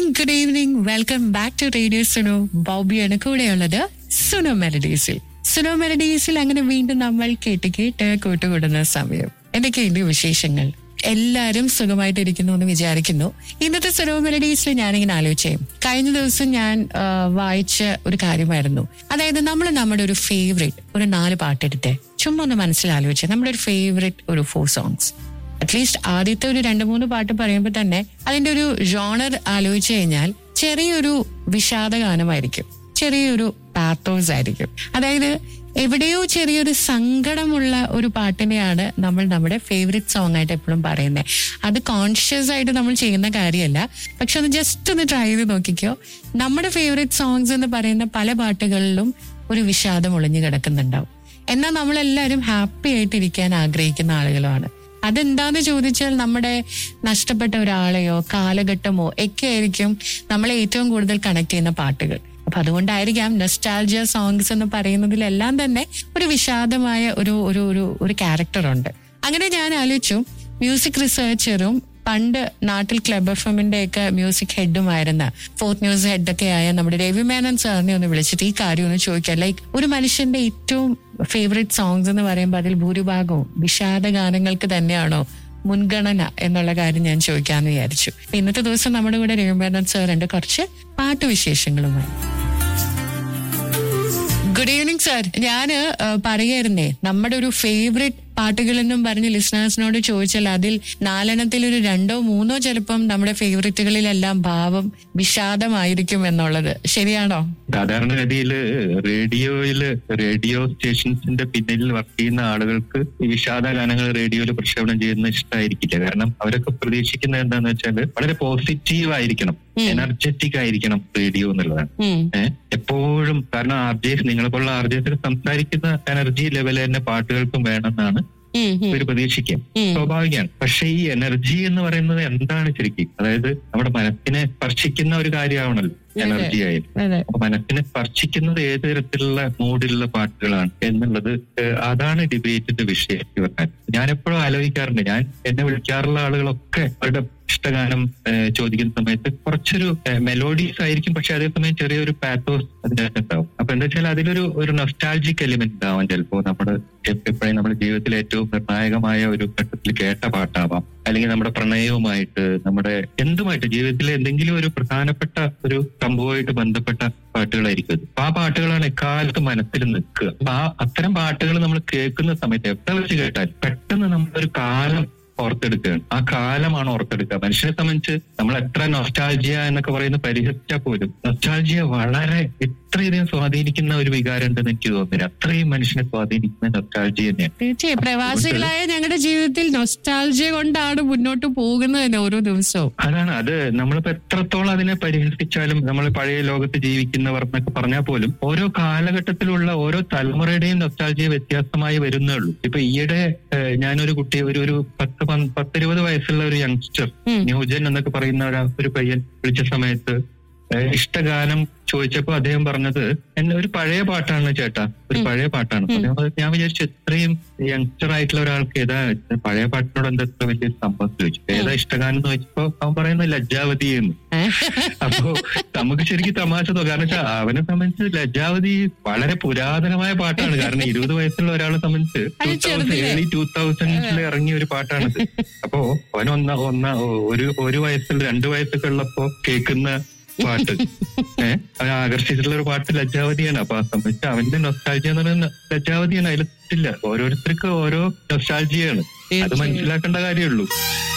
Evening good evening welcome back to radio Suno ബോബിയാണ് കൂടെയുള്ളത് സുനോ മെലഡീസിൽ സുനോ മെലഡീസിൽ അങ്ങനെ വീണ്ടും നമ്മൾ കേട്ട് കേട്ട് കൂട്ടുകൂടുന്ന സമയം എന്തൊക്കെയുണ്ട് വിശേഷങ്ങൾ എല്ലാവരും സുഖമായിട്ടിരിക്കുന്നു എന്ന് വിചാരിക്കുന്നു ഇന്നത്തെ സുനോ മെലഡീസിൽ ഞാനിങ്ങനെ ആലോചിച്ചേ കഴിഞ്ഞ ദിവസം ഞാൻ ആ, വായിച്ച ഒരു കാര്യമായിരുന്നു അതായത് നമ്മൾ നമ്മുടെ ഒരു ഫേവറേറ്റ് ഒരു നാല് പാട്ടെടുത്ത് ചുമ്മാ ഒന്ന് മനസ്സിലാലോചിച്ചേ നമ്മുടെ ഒരു ഫേവറേറ്റ് ഒരു ഫോർ സോങ്സ് അറ്റ്ലീസ്റ്റ് ആദ്യത്തെ ഒരു രണ്ട് മൂന്ന് പാട്ട് പറയുമ്പോൾ തന്നെ അതിന്റെ ഒരു ജോണർ ആലോചിച്ചു കഴിഞ്ഞാൽ ചെറിയൊരു വിഷാദ ഗാനമായിരിക്കും ചെറിയൊരു പാത്തോസ് ആയിരിക്കും അതായത് എവിടെയോ ചെറിയൊരു സങ്കടമുള്ള ഒരു പാട്ടിനെയാണ് നമ്മൾ നമ്മുടെ ഫേവറേറ്റ് സോങ് ആയിട്ട് എപ്പോഴും പറയുന്നത് അത് കോൺഷ്യസ് ആയിട്ട് നമ്മൾ ചെയ്യുന്ന കാര്യമല്ല പക്ഷെ ഒന്ന് ജസ്റ്റ് ഒന്ന് ട്രൈ ചെയ്ത് നോക്കിക്കോ നമ്മുടെ ഫേവറേറ്റ് സോങ്സ് എന്ന് പറയുന്ന പല പാട്ടുകളിലും ഒരു വിഷാദം ഒളിഞ്ഞു കിടക്കുന്നുണ്ടാവും എന്നാൽ നമ്മളെല്ലാവരും ഹാപ്പി ആയിട്ടിരിക്കാൻ ആഗ്രഹിക്കുന്ന ആളുകളാണ് അതെന്താന്ന് ചോദിച്ചാൽ നമ്മുടെ നഷ്ടപ്പെട്ട ഒരാളെയോ കാലഘട്ടമോ ഒക്കെ ആയിരിക്കും നമ്മളെ ഏറ്റവും കൂടുതൽ കണക്ട് ചെയ്യുന്ന പാട്ടുകൾ അപ്പൊ അതുകൊണ്ടായിരിക്കാം നെസ്റ്റാൾജിയ സോങ്സ് എന്ന് പറയുന്നതിലെല്ലാം തന്നെ ഒരു വിഷാദമായ ഒരു ഒരു ഒരു ഒരു ക്യാരക്ടർ ഉണ്ട് അങ്ങനെ ഞാൻ ആലോചിച്ചു മ്യൂസിക് റിസർച്ചറും പണ്ട് നാട്ടിൽ ക്ലബ് എഫ് എമ്മിന്റെ ഒക്കെ മ്യൂസിക് ഹെഡുമായിരുന്ന ഫോർത്ത് ന്യൂസ് ഹെഡൊക്കെ ആയ നമ്മുടെ രവി മേനൻ സാറിനെ ഒന്ന് വിളിച്ചിട്ട് ഈ കാര്യം ഒന്ന് ചോദിക്കാം ലൈക്ക് ഒരു മനുഷ്യന്റെ ഏറ്റവും ഫേവറേറ്റ് സോങ്സ് എന്ന് പറയുമ്പോൾ അതിൽ ഭൂരിഭാഗവും വിഷാദ ഗാനങ്ങൾക്ക് തന്നെയാണോ മുൻഗണന എന്നുള്ള കാര്യം ഞാൻ ചോദിക്കാമെന്ന് വിചാരിച്ചു അപ്പൊ ഇന്നത്തെ ദിവസം നമ്മുടെ കൂടെ രവി മേനൻ സാറിന്റെ കുറച്ച് പാട്ടുവിശേഷങ്ങളുമായി ഗുഡ് ഈവനിങ് സാർ ഞാന് ആ, പറയായിരുന്നേ നമ്മുടെ ഒരു ഫേവറേറ്റ് പാട്ടുകൾ എന്നും പറഞ്ഞ് ലിസണേഴ്സിനോട് ചോദിച്ചാൽ അതിൽ നാലെണ്ണത്തിൽ ഒരു രണ്ടോ മൂന്നോ ചിലപ്പം നമ്മുടെ ഫേവറേറ്റുകളിലെല്ലാം ഭാവം വിഷാദമായിരിക്കും എന്നുള്ളത് ശരിയാണോ സാധാരണഗതിയിൽ റേഡിയോയില് റേഡിയോ സ്റ്റേഷൻസിന്റെ പിന്നിൽ വർക്ക് ചെയ്യുന്ന ആളുകൾക്ക് ഈ വിഷാദ ഗാനങ്ങൾ റേഡിയോയിൽ പ്രക്ഷേപണം ചെയ്യുന്ന ഇഷ്ടമായിരിക്കില്ല കാരണം അവരൊക്കെ പ്രതീക്ഷിക്കുന്നത് എന്താന്ന് വെച്ചാൽ വളരെ പോസിറ്റീവ് ആയിരിക്കണം എനർജറ്റിക് ആയിരിക്കണം റേഡിയോ എന്നുള്ളതാണ് ഉം. ഏഹ് എപ്പോഴും കാരണം ആർ ജെ എസ് നിങ്ങളെപ്പോലുള്ള ആർ ജെ എസ് സംസാരിക്കുന്ന എനർജി ലെവൽ തന്നെ പാട്ടുകൾക്കും വേണമെന്നാണ് ഉം, ഉം. ഇവർ പ്രതീക്ഷിക്കും ഉം. സ്വാഭാവികമാണ് പക്ഷെ ഈ എനർജി എന്ന് പറയുന്നത് എന്താണ് ശരിക്കും അതായത് നമ്മുടെ മനസ്സിനെ സ്പർശിക്കുന്ന ഒരു കാര്യമാവണല്ലോ എനർജി ആയാലും അതെ അപ്പൊ മനസ്സിനെ സ്പർശിക്കുന്നത് ഏത് തരത്തിലുള്ള മൂഡിലുള്ള പാട്ടുകളാണ് എന്നുള്ളത് ഏഹ് അതാണ് ഡിബേറ്റിന്റെ വിഷയം ഈ പറഞ്ഞാൽ ഞാൻ എപ്പോഴും ആലോചിക്കാറുണ്ട് ഞാൻ എന്നെ വിളിക്കാറുള്ള ആളുകളൊക്കെ അവരുടെ ഇഷ്ടഗാനം ഏഹ് ചോദിക്കുന്ന സമയത്ത് കുറച്ചൊരു മെലോഡീസ് ആയിരിക്കും പക്ഷെ അതേസമയം ചെറിയൊരു പാത്തോസ് അതിനകത്ത് ഉണ്ടാവും അപ്പൊ എന്താ വെച്ചാൽ അതിലൊരു ഒരു നൊസ്റ്റാൾജിക് എലിമെന്റ് ഉണ്ടാവാം ചിലപ്പോ നമ്മുടെ എപ്പോഴും നമ്മുടെ ജീവിതത്തിൽ ഏറ്റവും നിർണായകമായ ഒരു ഘട്ടത്തിൽ കേട്ട പാട്ടാവാം അല്ലെങ്കിൽ നമ്മുടെ പ്രണയവുമായിട്ട് നമ്മുടെ എന്തുമായിട്ട് ജീവിതത്തിലെ എന്തെങ്കിലും ഒരു പ്രധാനപ്പെട്ട ഒരു സംഭവമായിട്ട് ബന്ധപ്പെട്ട പാട്ടുകളായിരിക്കും അത്. അപ്പൊ ആ പാട്ടുകളാണ് എക്കാലത്ത് മനസ്സിൽ നിൽക്കുക അപ്പൊ ആ അത്തരം പാട്ടുകൾ നമ്മൾ കേൾക്കുന്ന സമയത്ത് എവിടെ വെച്ച് കേട്ടാൽ പെട്ടെന്ന് നമ്മളൊരു കാലം ഓർത്തെടുക്കുകയാണ് ആ കാലമാണ് ഓർത്തെടുക്കുക മനുഷ്യനെ സംബന്ധിച്ച് നമ്മൾ എത്ര നൊസ്റ്റാൾജിയ എന്നൊക്കെ പറയുന്ന പരിഹരിച്ചാൽ പോലും നൊസ്റ്റാൾജിയ വളരെ ഇത്രയധികം സ്വാധീനിക്കുന്ന ഒരു വികാരം ഉണ്ടെന്ന് എനിക്ക് തോന്നുന്നില്ല അത്രയും മനുഷ്യനെ സ്വാധീനിക്കുന്ന നൊസ്റ്റാൾജിയ തന്നെയാണ് തീർച്ചയായും പ്രവാസികളായ ഞങ്ങളുടെ ജീവിതത്തിൽ നൊസ്റ്റാൾജിയ കൊണ്ടാണ് മുന്നോട്ട് പോകുന്നത് തന്നെ ഓരോ ദിവസവും അതാണ് അത് നമ്മളിപ്പോ എത്രത്തോളം അതിനെ പരിഹസിച്ചാലും നമ്മൾ പഴയ ലോകത്ത് ജീവിക്കുന്നവർ എന്നൊക്കെ പറഞ്ഞാൽ പോലും ഓരോ കാലഘട്ടത്തിലുള്ള ഓരോ തലമുറയുടെയും നൊസ്റ്റാൾജിയ വ്യത്യാസമായി വരുന്നേ ഉള്ളൂ ഇപ്പൊ ഈയിടെ ഏഹ്, ഞാനൊരു കുട്ടി ഒരു ഒരു പത്ത് പന്ത് പത്തിരുപത് വയസ്സുള്ള ഒരു യങ്സ്റ്റർ ഉം. ന്യൂജൻ എന്നൊക്കെ പറയുന്ന ഒരു ഒരു പയ്യൻ വിളിച്ച സമയത്ത് ഏഹ്, ഇഷ്ടഗാനം ചോദിച്ചപ്പോ അദ്ദേഹം പറഞ്ഞത് എന്നെ ഒരു പഴയ പാട്ടാണ് ചേട്ടാ ഒരു പഴയ പാട്ടാണ് അപ്പൊ അദ്ദേഹം പറഞ്ഞു, ഞാൻ വിചാരിച്ചു ഇത്രയും യങ്സ്റ്റർ ആയിട്ടുള്ള ഒരാൾക്ക് ഏതാ പഴയ പാട്ടിനോട് എന്താ ഇത്ര വലിയൊരു സംഭവം ചോദിച്ചു ഏതാ ഇഷ്ടഗാനം എന്ന് ചോദിച്ചപ്പോ അവൻ പറയുന്നത് ലജ്ജാവതി എന്ന് അപ്പോ നമുക്ക് ശരിക്കും തമാശ തോന്നും കാരണം വെച്ചാൽ അവനെ സംബന്ധിച്ച് ലജ്ജാവതി വളരെ പുരാതനമായ പാട്ടാണ് കാരണം ഇരുപത് വയസ്സുള്ള ഒരാളെ സംബന്ധിച്ച് അത് ചെറുതിലെ. ഏർലി ടൂ തൗസൻഡിൽ ഇറങ്ങിയ ഒരു പാട്ടാണിത് അപ്പോ അവൻ ഒന്ന ഒന്ന ഒരു ഒരു വയസ്സിൽ രണ്ട് വയസ്സൊക്കെ ഉള്ളപ്പോ കേൾക്കുന്ന പാട്ട് ഏഹ് അവൻ ആകർഷിച്ചിട്ടുള്ള ഒരു പാട്ട് ലജ്ജാവതിയാണ് അപ്പൊ ആ സംബന്ധിച്ച് അവന്റെ നൊസ്റ്റാൾജിയ എന്ന് പറയുന്നത് ലജ്ജാവതിയാണ് അതിൽ തെറ്റില്ല ഓരോരുത്തർക്ക് ഓരോ നൊസ്റ്റാൾജിയാണ് അത് മനസ്സിലാക്കേണ്ട കാര്യമുള്ളൂ